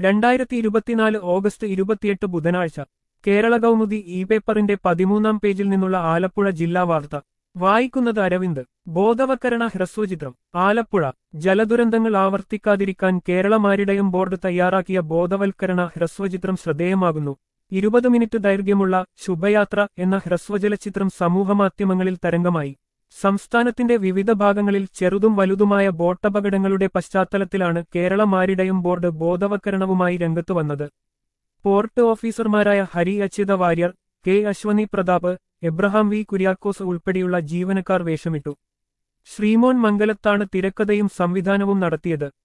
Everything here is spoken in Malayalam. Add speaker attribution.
Speaker 1: രണ്ടായിരത്തി ഇരുപത്തിനാല് ഓഗസ്റ്റ് ഇരുപത്തിയെട്ട് ബുധനാഴ്ച കേരള കൗമുദി ഇ പേപ്പറിന്റെ പതിമൂന്നാം പേജിൽ നിന്നുള്ള ആലപ്പുഴ ജില്ലാ വാർത്ത വായിക്കുന്നത് അരവിന്ദ് ബോധവൽക്കരണ ഹ്രസ്വചിത്രം ആലപ്പുഴ ജലദുരന്തങ്ങൾ ആവർത്തിക്കാതിരിക്കാൻ കേരള മാരിടയം ബോർഡ് തയ്യാറാക്കിയ ബോധവൽക്കരണ ഹ്രസ്വചിത്രം ശ്രദ്ധേയമാകുന്നു ഇരുപത് മിനിറ്റ് ദൈർഘ്യമുള്ള ശുഭയാത്ര എന്ന ഹ്രസ്വചലച്ചിത്രം സമൂഹമാധ്യമങ്ങളിൽ തരംഗമായി സംസ്ഥാനത്തിന്റെ വിവിധ ഭാഗങ്ങളിൽ ചെറുതും വലുതുമായ ബോട്ടപകടങ്ങളുടെ പശ്ചാത്തലത്തിലാണ് കേരള മാരിടയം ബോർഡ് ബോധവൽക്കരണവുമായി രംഗത്തു വന്നത് പോർട്ട് ഓഫീസർമാരായ ഹരി അച്യുത വാര്യർ കെ അശ്വനി പ്രതാപ് എബ്രഹാം വി കുര്യാക്കോസ് ഉൾപ്പെടെയുള്ള ജീവനക്കാർ വേഷമിട്ടു ശ്രീമോൻ മംഗലത്താണ് തിരക്കഥയും സംവിധാനവും നടത്തിയത്